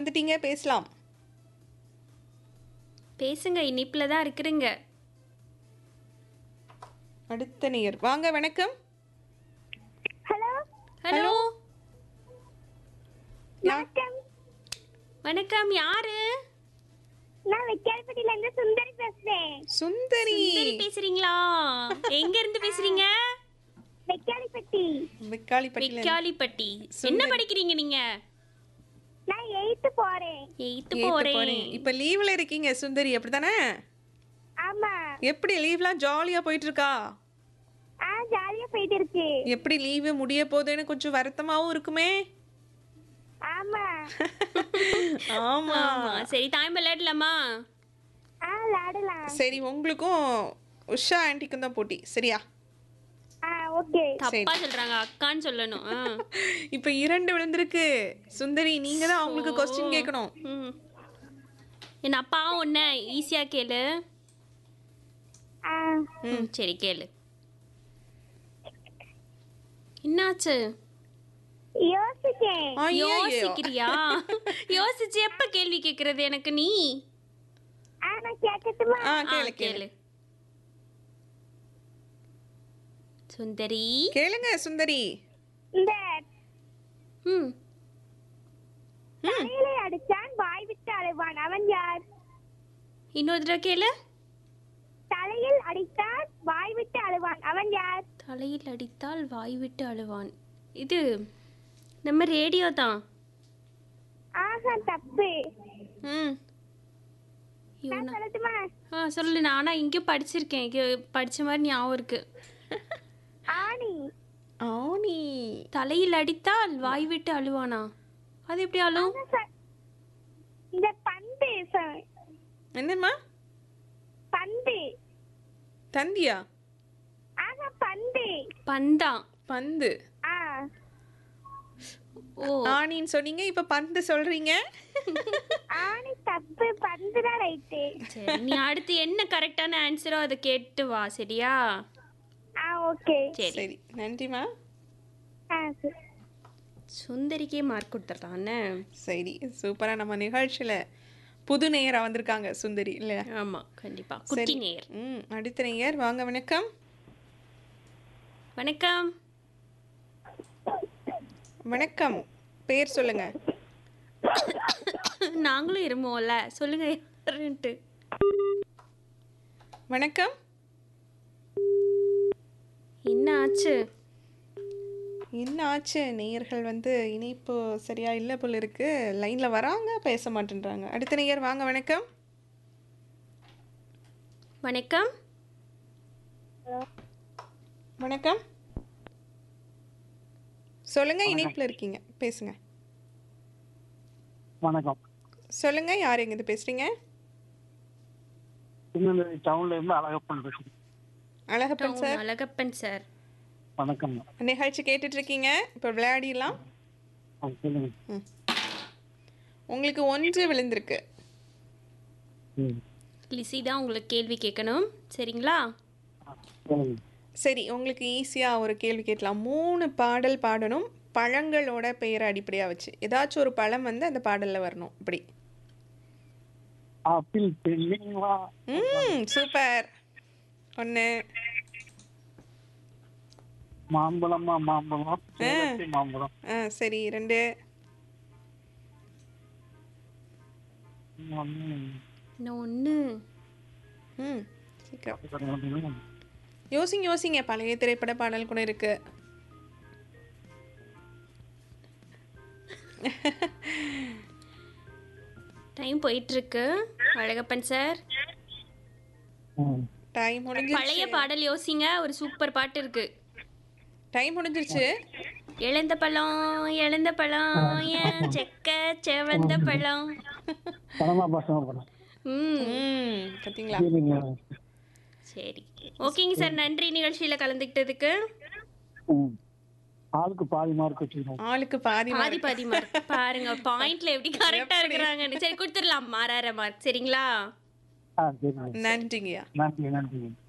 வந்துட்டீங்க பேசலாம் பேசுங்க இனிப்புல தான் இருக்கிறீங்க அடுத்த நேயர் வாங்க வணக்கம் ஹலோ ஹலோ வணக்கம் வணக்கம் யாரு நான் வெக்கால்பட்டியில இருந்து சுந்தரி பேசுறேன் சுந்தரி சுந்தரி பேசுறீங்களா எங்க இருந்து பேசுறீங்க வெக்காலிப்பட்டி வெக்காளிப்பட்டியில வெக்காலிப்பட்டி என்ன சுந்தரி. படிக்கிறீங்க நீங்க நான் எயித்து போறேன் எயித்து ஏத்து போறேன் போறேன் இப்ப லீவ்ல இருக்கீங்க சுந்தரி அப்படிதானே ஆமா எப்படி லீவ்லாம் ஜாலியா போயிட்டு இருக்கா ஆ ஜாலியா போயிட்டு இருக்கு எப்படி லீவு முடிய போகுதுன்னு கொஞ்சம் வருத்தமாவும் இருக்குமே ஆமா ஆமா ஆமா சரி தாய் விளையாடலாமா ஆ விளையாடலாம் சரி உங்களுக்கும் உஷா ஆன்ட்டிக்கும் தான் போட்டி சரியா ஆ ஓகே தப்பா சொல்றாங்க அக்கான்னு சொல்லணும் ஆ. இப்ப இரண்டு விழுந்திருக்கு சுந்தரி நீங்க தான் அவங்களுக்கு கொஸ்டின் கேட்கணும் ம். என் அப்பா ஒன்ன ஈஸியா கேளு ஆ ம் சரி கேளு என்னாச்சு யோசிச்சேன் ஐயையோ. யோசிக்கிறியா யோசிச்சு எப்ப கேள்வி கேக்குறது எனக்கு நீ ஆ நான் கேட்கட்டுமா ஆ ஆ, கேளு கேளு கேளு சுந்தரி கேளுங்க சுந்தரி இந்த ம் தலையில அடிச்சான் வாய் விட்டு அழுவான் அவன் யார் இன்னொரு தடவை கேளு தலையில் அடித்தான் வாய் விட்டு அழுவான் அவன் யார் தலையில் அடித்தால் வாய் விட்டு அழுவான் இது நம்ம ரேடியோ தான் ஆஹா தப்பு ம் ஐயோ, நான் நான்- சொல்லட்டுமா ஆ சொல்லு நான் ஆனால் இங்கேயும் படிச்சிருக்கேன் இங்கே படிச்ச மாதிரி ஞாபகம் இருக்கு ஆணி ஆனி தலையில் அடித்தால் வாய் விட்டு அழுவானா அது எப்படி அழுவும் அதான் சொ- இந்த பந்து சொ- என்னம்மா பந்து தந்தியா ஆஹா பந்து பந்தா பந்து ஆ ஓ ஆனின்னு சொன்னீங்க இப்ப பந்து சொல்றீங்க ஆணி தப்பு பந்து தான் ரைட்டு சரி நீ அடுத்து என்ன கரெக்டான ஆன்சரோ அதை கேட்டு வா சரியா ஆ ஓகே சரி சரி நன்றிம்மா ஆ சரி சுந்தரிக்கே மார்க் கொடுத்துட்றான்னு சரி சூப்பரா நம்ம நிகழ்ச்சியில புது நேயரா வந்திருக்காங்க சுந்தரி இல்ல ஆமா கண்டிப்பா குட்டி சரி. நேர் ம் அடுத்த நேயர் வாங்க வணக்கம் வணக்கம் வணக்கம் பேர் சொல்லுங்க நாங்களும் இருமோம்ல சொல்லுங்க யாருன்ட்டு வணக்கம் என்ன ஆச்சு என்ன ஆச்சு நேயர்கள் வந்து இணைப்பு சரியா இல்லை போல இருக்கு லைன்ல வராங்க பேச மாட்டேன்றாங்க அடுத்த நேயர் வாங்க வணக்கம் வணக்கம் வணக்கம் சொல்லுங்க இணைப்புல இருக்கீங்க பேசுங்க வணக்கம் சொல்லுங்க யார் எங்கிருந்து பேசுறீங்க திருநெல்வேலி டவுன்ல இருந்து அழகப்பன் பேசுறேன் அழகப்பன் சார் அழகப்பன் சார் வணக்கம் நிகழ்ச்சி கேட்டுட்டு இருக்கீங்க இப்போ விளையாடிடலாம் ஆ, சொல்லுங்க உங்களுக்கு ஒன்று விழுந்திருக்கு ம். லிசி தான் உங்களுக்கு கேள்வி கேட்கணும் சரிங்களா ஆ, சொல்லுங்க சரி உங்களுக்கு ஈஸியாக ஒரு கேள்வி கேட்கலாம் மூணு பாடல் பாடணும் பழங்களோட பெயரை அடிப்படையாக வச்சு ஏதாச்சும் ஒரு பழம் வந்து அந்த பாடலில் வரணும் இப்படி ஆப்பிள் பெண்ணிங்களா ம் சூப்பர் ஒன்று மாம்பழமா மாம்பழம் சேலத்தி மாம்பழம் ஆ சரி ரெண்டு ஒண்ணு, இன்னும் ஒன்று ம் சீக்கிரம் சொல்லுங்க. யோசிங்க யோசிங்க பழைய திரைப்பட பாடல் கூட இருக்கு டைம் போயிட்டு இருக்கு அழகப்பன் சார் ம். டைம் பழைய முடிஞ்சிருச்சு பாடல் யோசிங்க ஒரு சூப்பர் பாட்டு இருக்கு டைம் முடிஞ்சிருச்சு எழுந்த பழம் எழுந்த பழம் ஏன் செக்க செவந்த பழம் பணமா பசங்க படம் ம் ம் பார்த்தீங்களா சரிங்க சரி ஓகேங்க சார் நன்றி நிகழ்ச்சியில கலந்துக்கிட்டதுக்கு ம். ஆளுக்கு பாதி மார்க் வச்சுக்கிறோம் ஆளுக்கு பாதி பாதி பாதி மார்க் பாருங்க பாயிண்ட்ல எப்படி கரெக்டா இருக்கிறாங்கன்னு சரி கொடுத்துடலாம் மாறாற மார்க் சரிங்களா ஆ சரிங்க நன்றிங்கய்யா நன்றி நன்றி